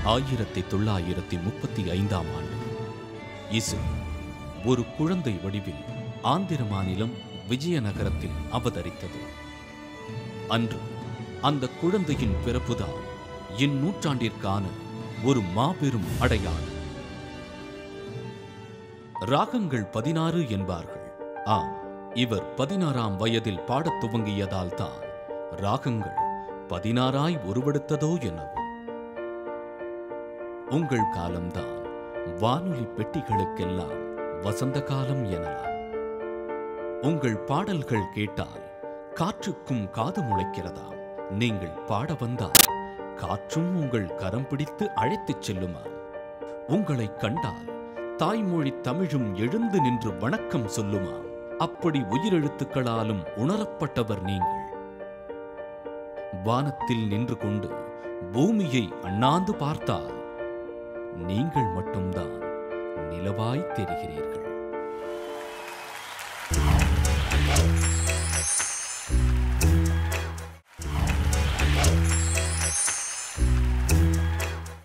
ஆயிரத்தி தொள்ளாயிரத்தி முப்பத்தி ஐந்தாம் ஆண்டு இசு ஒரு குழந்தை வடிவில் ஆந்திர மாநிலம் விஜயநகரத்தில் அவதரித்தது அன்று அந்த குழந்தையின் பிறப்புதான் இந்நூற்றாண்டிற்கான ஒரு மாபெரும் அடையாளம் ராகங்கள் பதினாறு என்பார்கள் ஆம் இவர் பதினாறாம் வயதில் பாடத் துவங்கியதால் தான் ராகங்கள் பதினாறாய் உருவெடுத்ததோ என்னவோ உங்கள் காலம்தான் வானொலி பெட்டிகளுக்கெல்லாம் வசந்த காலம் எனலாம் உங்கள் பாடல்கள் கேட்டால் காற்றுக்கும் காது முளைக்கிறதாம் நீங்கள் பாட வந்தால் காற்றும் உங்கள் கரம் பிடித்து அழைத்துச் செல்லுமா உங்களை கண்டால் தாய்மொழி தமிழும் எழுந்து நின்று வணக்கம் சொல்லுமா அப்படி உயிரெழுத்துக்களாலும் உணரப்பட்டவர் நீங்கள் வானத்தில் நின்று கொண்டு பூமியை அண்ணாந்து பார்த்தால் நீங்கள் மட்டும்தான் நிலவாய் தெரிகிறீர்கள்